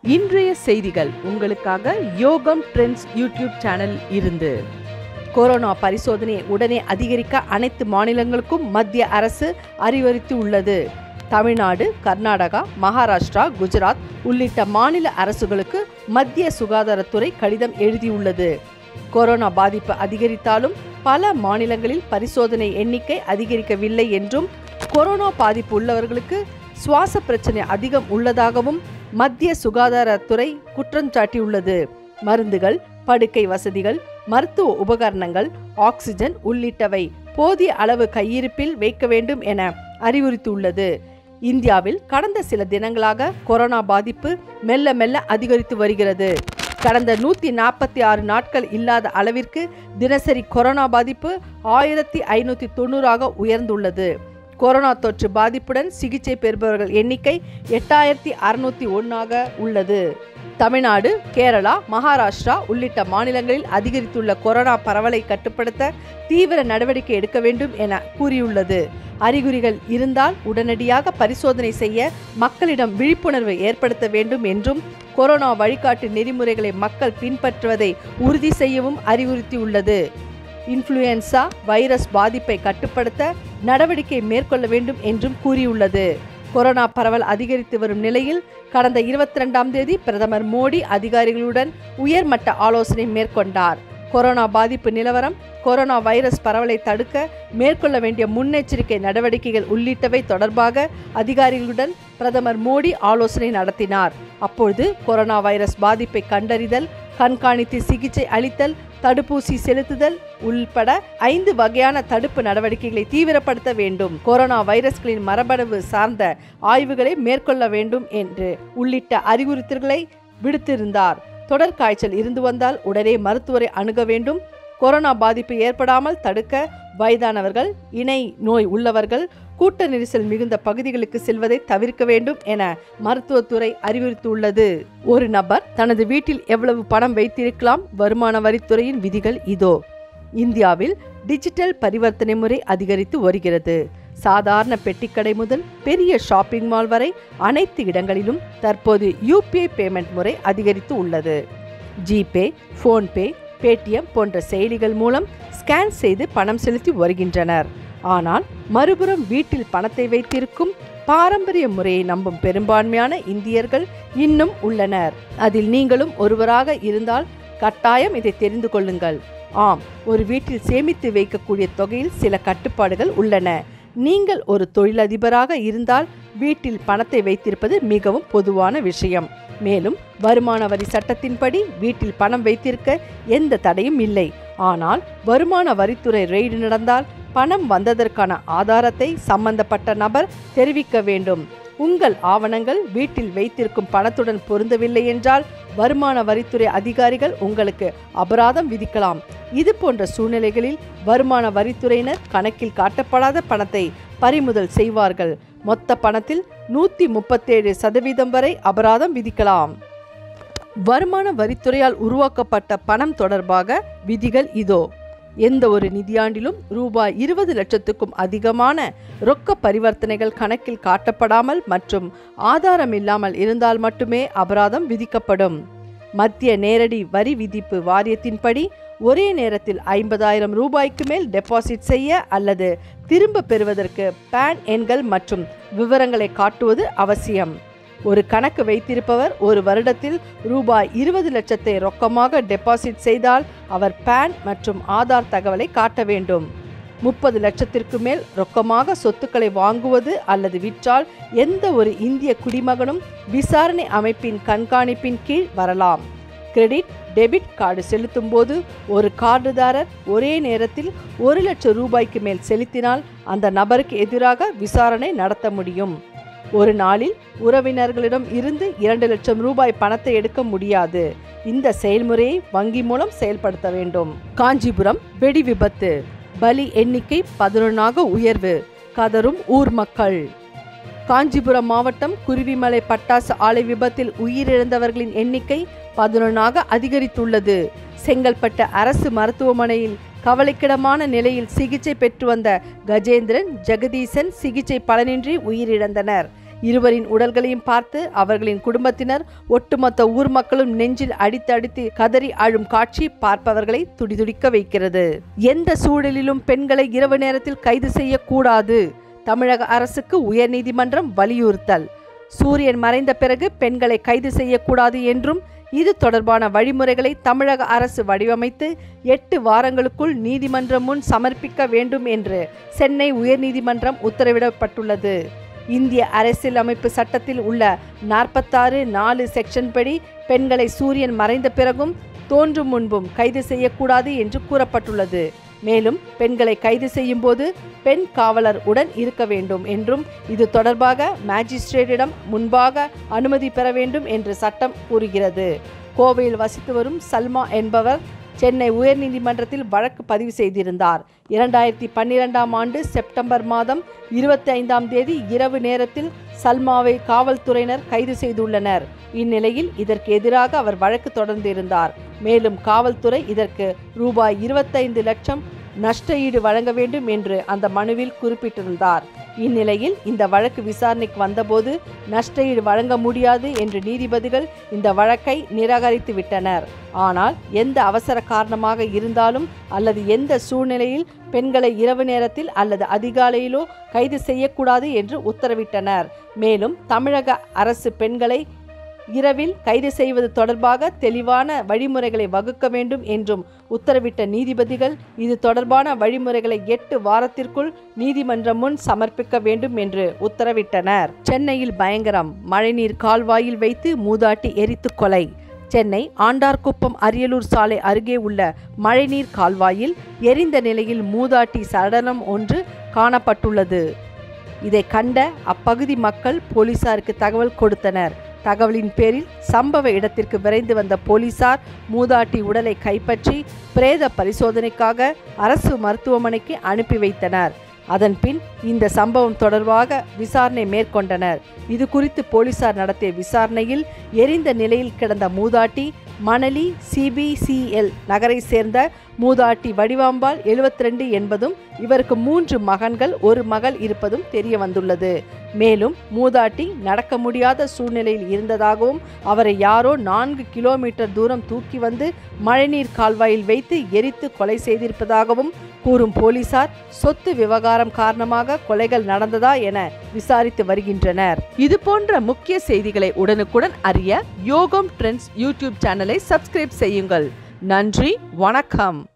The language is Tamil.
இன்றைய செய்திகள் உங்களுக்காக யோகம் ட்ரெண்ட்ஸ் யூடியூப் சேனல் இருந்து கொரோனா பரிசோதனையை உடனே அதிகரிக்க அனைத்து மாநிலங்களுக்கும் மத்திய அரசு அறிவுறுத்தி உள்ளது தமிழ்நாடு கர்நாடகா மகாராஷ்டிரா குஜராத் உள்ளிட்ட மாநில அரசுகளுக்கு மத்திய சுகாதாரத்துறை கடிதம் எழுதியுள்ளது கொரோனா பாதிப்பு அதிகரித்தாலும் பல மாநிலங்களில் பரிசோதனை எண்ணிக்கை அதிகரிக்கவில்லை என்றும் கொரோனா பாதிப்பு உள்ளவர்களுக்கு சுவாச பிரச்சனை அதிகம் உள்ளதாகவும் மத்திய சுகாதாரத்துறை குற்றம் சாட்டியுள்ளது மருந்துகள் படுக்கை வசதிகள் மருத்துவ உபகரணங்கள் ஆக்சிஜன் உள்ளிட்டவை போதிய அளவு கையிருப்பில் வைக்க வேண்டும் என அறிவுறுத்தியுள்ளது இந்தியாவில் கடந்த சில தினங்களாக கொரோனா பாதிப்பு மெல்ல மெல்ல அதிகரித்து வருகிறது கடந்த நூற்றி நாற்பத்தி ஆறு நாட்கள் இல்லாத அளவிற்கு தினசரி கொரோனா பாதிப்பு ஆயிரத்தி ஐநூற்றி தொண்ணூறாக உயர்ந்துள்ளது கொரோனா தொற்று பாதிப்புடன் சிகிச்சை பெறுபவர்கள் எண்ணிக்கை எட்டாயிரத்தி அறுநூத்தி ஒன்னாக உள்ளது தமிழ்நாடு கேரளா மகாராஷ்டிரா உள்ளிட்ட மாநிலங்களில் அதிகரித்துள்ள கொரோனா பரவலை கட்டுப்படுத்த தீவிர நடவடிக்கை எடுக்க வேண்டும் என கூறியுள்ளது அறிகுறிகள் இருந்தால் உடனடியாக பரிசோதனை செய்ய மக்களிடம் விழிப்புணர்வை ஏற்படுத்த வேண்டும் என்றும் கொரோனா வழிகாட்டு நெறிமுறைகளை மக்கள் பின்பற்றுவதை உறுதி செய்யவும் அறிவுறுத்தியுள்ளது இன்ஃப்ளூயன்சா வைரஸ் பாதிப்பை கட்டுப்படுத்த நடவடிக்கை மேற்கொள்ள வேண்டும் என்றும் கூறியுள்ளது கொரோனா பரவல் அதிகரித்து வரும் நிலையில் கடந்த இருபத்தி ரெண்டாம் தேதி பிரதமர் மோடி அதிகாரிகளுடன் உயர்மட்ட ஆலோசனை மேற்கொண்டார் கொரோனா பாதிப்பு நிலவரம் கொரோனா வைரஸ் பரவலை தடுக்க மேற்கொள்ள வேண்டிய முன்னெச்சரிக்கை நடவடிக்கைகள் உள்ளிட்டவை தொடர்பாக அதிகாரிகளுடன் பிரதமர் மோடி ஆலோசனை நடத்தினார் அப்பொழுது கொரோனா வைரஸ் பாதிப்பை கண்டறிதல் கண்காணித்து சிகிச்சை அளித்தல் தடுப்பூசி செலுத்துதல் உள்பட ஐந்து வகையான தடுப்பு நடவடிக்கைகளை தீவிரப்படுத்த வேண்டும் கொரோனா வைரஸ்களின் மரபணு சார்ந்த ஆய்வுகளை மேற்கொள்ள வேண்டும் என்று உள்ளிட்ட அறிவுறுத்தல்களை விடுத்திருந்தார் தொடர் காய்ச்சல் இருந்து வந்தால் உடனே மருத்துவரை அணுக வேண்டும் கொரோனா பாதிப்பு ஏற்படாமல் தடுக்க வயதானவர்கள் இணை நோய் உள்ளவர்கள் கூட்ட நெரிசல் மிகுந்த பகுதிகளுக்கு செல்வதை தவிர்க்க வேண்டும் என மருத்துவத்துறை அறிவுறுத்தியுள்ளது ஒரு நபர் தனது வீட்டில் எவ்வளவு பணம் வைத்திருக்கலாம் வருமான வரித்துறையின் விதிகள் இதோ இந்தியாவில் டிஜிட்டல் பரிவர்த்தனை முறை அதிகரித்து வருகிறது சாதாரண பெட்டிக்கடை முதல் பெரிய ஷாப்பிங் மால் வரை அனைத்து இடங்களிலும் தற்போது யூபிஐ பேமெண்ட் முறை அதிகரித்து உள்ளது ஜிபே ஃபோன்பே பேடிஎம் போன்ற செயலிகள் மூலம் ஸ்கேன் செய்து பணம் செலுத்தி வருகின்றனர் ஆனால் மறுபுறம் வீட்டில் பணத்தை வைத்திருக்கும் பாரம்பரிய முறையை நம்பும் பெரும்பான்மையான இந்தியர்கள் இன்னும் உள்ளனர் அதில் நீங்களும் ஒருவராக இருந்தால் கட்டாயம் இதை தெரிந்து கொள்ளுங்கள் ஆம் ஒரு வீட்டில் சேமித்து வைக்கக்கூடிய தொகையில் சில கட்டுப்பாடுகள் உள்ளன நீங்கள் ஒரு தொழிலதிபராக இருந்தால் வீட்டில் பணத்தை வைத்திருப்பது மிகவும் பொதுவான விஷயம் மேலும் வருமான வரி சட்டத்தின்படி வீட்டில் பணம் வைத்திருக்க எந்த தடையும் இல்லை ஆனால் வருமான வரித்துறை ரெய்டு நடந்தால் பணம் வந்ததற்கான ஆதாரத்தை சம்பந்தப்பட்ட நபர் தெரிவிக்க வேண்டும் உங்கள் ஆவணங்கள் வீட்டில் வைத்திருக்கும் பணத்துடன் பொருந்தவில்லை என்றால் வருமான வரித்துறை அதிகாரிகள் உங்களுக்கு அபராதம் விதிக்கலாம் இது போன்ற சூழ்நிலைகளில் வருமான வரித்துறையினர் கணக்கில் காட்டப்படாத பணத்தை பறிமுதல் செய்வார்கள் மொத்த பணத்தில் நூற்றி முப்பத்தேழு சதவீதம் வரை அபராதம் விதிக்கலாம் வருமான வரித்துறையால் உருவாக்கப்பட்ட பணம் தொடர்பாக விதிகள் இதோ எந்த ஒரு நிதியாண்டிலும் ரூபாய் இருபது லட்சத்துக்கும் அதிகமான ரொக்க பரிவர்த்தனைகள் கணக்கில் காட்டப்படாமல் மற்றும் ஆதாரம் இல்லாமல் இருந்தால் மட்டுமே அபராதம் விதிக்கப்படும் மத்திய நேரடி வரி விதிப்பு வாரியத்தின்படி ஒரே நேரத்தில் ஐம்பதாயிரம் ரூபாய்க்கு மேல் டெபாசிட் செய்ய அல்லது திரும்ப பெறுவதற்கு பேன் எண்கள் மற்றும் விவரங்களை காட்டுவது அவசியம் ஒரு கணக்கு வைத்திருப்பவர் ஒரு வருடத்தில் ரூபாய் இருபது லட்சத்தை ரொக்கமாக டெபாசிட் செய்தால் அவர் பேன் மற்றும் ஆதார் தகவலை காட்ட வேண்டும் முப்பது லட்சத்திற்கு மேல் ரொக்கமாக சொத்துக்களை வாங்குவது அல்லது விற்றால் எந்த ஒரு இந்திய குடிமகனும் விசாரணை அமைப்பின் கண்காணிப்பின் கீழ் வரலாம் கிரெடிட் டெபிட் கார்டு செலுத்தும் போது ஒரு கார்டுதாரர் ஒரே நேரத்தில் ஒரு லட்சம் ரூபாய்க்கு மேல் செலுத்தினால் அந்த நபருக்கு எதிராக விசாரணை நடத்த முடியும் ஒரு நாளில் உறவினர்களிடம் இருந்து இரண்டு லட்சம் ரூபாய் பணத்தை எடுக்க முடியாது இந்த செயல்முறையை வங்கி மூலம் செயல்படுத்த வேண்டும் காஞ்சிபுரம் வெடி விபத்து பலி எண்ணிக்கை பதினொன்னாக உயர்வு கதரும் ஊர் மக்கள் காஞ்சிபுரம் மாவட்டம் குருவிமலை பட்டாசு ஆலை விபத்தில் உயிரிழந்தவர்களின் எண்ணிக்கை பதினொன்னாக அதிகரித்துள்ளது செங்கல்பட்டு அரசு மருத்துவமனையில் கவலைக்கிடமான நிலையில் சிகிச்சை பெற்று வந்த கஜேந்திரன் ஜெகதீசன் சிகிச்சை பலனின்றி உயிரிழந்தனர் இருவரின் உடல்களையும் பார்த்து அவர்களின் குடும்பத்தினர் ஒட்டுமொத்த ஊர் மக்களும் நெஞ்சில் அடித்து அடித்து கதறி அழும் காட்சி பார்ப்பவர்களை துடிதுடிக்க வைக்கிறது எந்த சூழலிலும் பெண்களை இரவு நேரத்தில் கைது செய்யக்கூடாது தமிழக அரசுக்கு உயர்நீதிமன்றம் வலியுறுத்தல் சூரியன் மறைந்த பிறகு பெண்களை கைது செய்யக்கூடாது என்றும் இது தொடர்பான வழிமுறைகளை தமிழக அரசு வடிவமைத்து எட்டு வாரங்களுக்குள் நீதிமன்றம் முன் சமர்ப்பிக்க வேண்டும் என்று சென்னை உயர்நீதிமன்றம் உத்தரவிடப்பட்டுள்ளது இந்திய அரசியலமைப்பு சட்டத்தில் உள்ள நாற்பத்தாறு நாலு செக்ஷன் படி பெண்களை சூரியன் மறைந்த பிறகும் தோன்றும் முன்பும் கைது செய்யக்கூடாது என்று கூறப்பட்டுள்ளது மேலும் பெண்களை கைது செய்யும் போது பெண் காவலர் உடன் இருக்க வேண்டும் என்றும் இது தொடர்பாக மேஜிஸ்ட்ரேட்டிடம் முன்பாக அனுமதி பெற வேண்டும் என்று சட்டம் கூறுகிறது கோவையில் வசித்து வரும் சல்மா என்பவர் சென்னை உயர்நீதிமன்றத்தில் வழக்கு பதிவு செய்திருந்தார் இரண்டாயிரத்தி பன்னிரெண்டாம் ஆண்டு செப்டம்பர் மாதம் இருபத்தி ஐந்தாம் தேதி இரவு நேரத்தில் சல்மாவை காவல்துறையினர் கைது செய்துள்ளனர் இந்நிலையில் இதற்கு எதிராக அவர் வழக்கு தொடர்ந்திருந்தார் மேலும் காவல்துறை இதற்கு ரூபாய் இருபத்தைந்து லட்சம் நஷ்ட ஈடு வழங்க வேண்டும் என்று அந்த மனுவில் குறிப்பிட்டிருந்தார் இந்நிலையில் இந்த வழக்கு விசாரணைக்கு வந்தபோது நஷ்ட ஈடு வழங்க முடியாது என்று நீதிபதிகள் இந்த வழக்கை நிராகரித்து விட்டனர் ஆனால் எந்த அவசர காரணமாக இருந்தாலும் அல்லது எந்த சூழ்நிலையில் பெண்களை இரவு நேரத்தில் அல்லது அதிகாலையிலோ கைது செய்யக்கூடாது என்று உத்தரவிட்டனர் மேலும் தமிழக அரசு பெண்களை இரவில் கைது செய்வது தொடர்பாக தெளிவான வழிமுறைகளை வகுக்க வேண்டும் என்றும் உத்தரவிட்ட நீதிபதிகள் இது தொடர்பான வழிமுறைகளை எட்டு வாரத்திற்குள் நீதிமன்றம் முன் சமர்ப்பிக்க வேண்டும் என்று உத்தரவிட்டனர் சென்னையில் பயங்கரம் மழைநீர் கால்வாயில் வைத்து மூதாட்டி எரித்து கொலை சென்னை ஆண்டார்குப்பம் அரியலூர் சாலை அருகே உள்ள மழைநீர் கால்வாயில் எரிந்த நிலையில் மூதாட்டி சடலம் ஒன்று காணப்பட்டுள்ளது இதை கண்ட அப்பகுதி மக்கள் போலீசாருக்கு தகவல் கொடுத்தனர் தகவலின் பேரில் சம்பவ இடத்திற்கு விரைந்து வந்த போலீசார் மூதாட்டி உடலை கைப்பற்றி பிரேத பரிசோதனைக்காக அரசு மருத்துவமனைக்கு அனுப்பி வைத்தனர் அதன்பின் இந்த சம்பவம் தொடர்பாக விசாரணை மேற்கொண்டனர் இது குறித்து போலீசார் நடத்திய விசாரணையில் எரிந்த நிலையில் கிடந்த மூதாட்டி மணலி சிபிசிஎல் நகரை சேர்ந்த மூதாட்டி வடிவாம்பாள் எழுபத்தி ரெண்டு என்பதும் இவருக்கு மூன்று மகன்கள் ஒரு மகள் இருப்பதும் தெரிய வந்துள்ளது மேலும் மூதாட்டி நடக்க முடியாத சூழ்நிலையில் இருந்ததாகவும் அவரை யாரோ நான்கு கிலோமீட்டர் தூரம் தூக்கி வந்து மழைநீர் கால்வாயில் வைத்து எரித்து கொலை செய்திருப்பதாகவும் கூறும் போலீசார் சொத்து விவகாரம் காரணமாக கொலைகள் நடந்ததா என விசாரித்து வருகின்றனர் இது போன்ற முக்கிய செய்திகளை உடனுக்குடன் அறிய யோகம் ட்ரெண்ட்ஸ் யூடியூப் சேனலை சப்ஸ்கிரைப் செய்யுங்கள் நன்றி வணக்கம்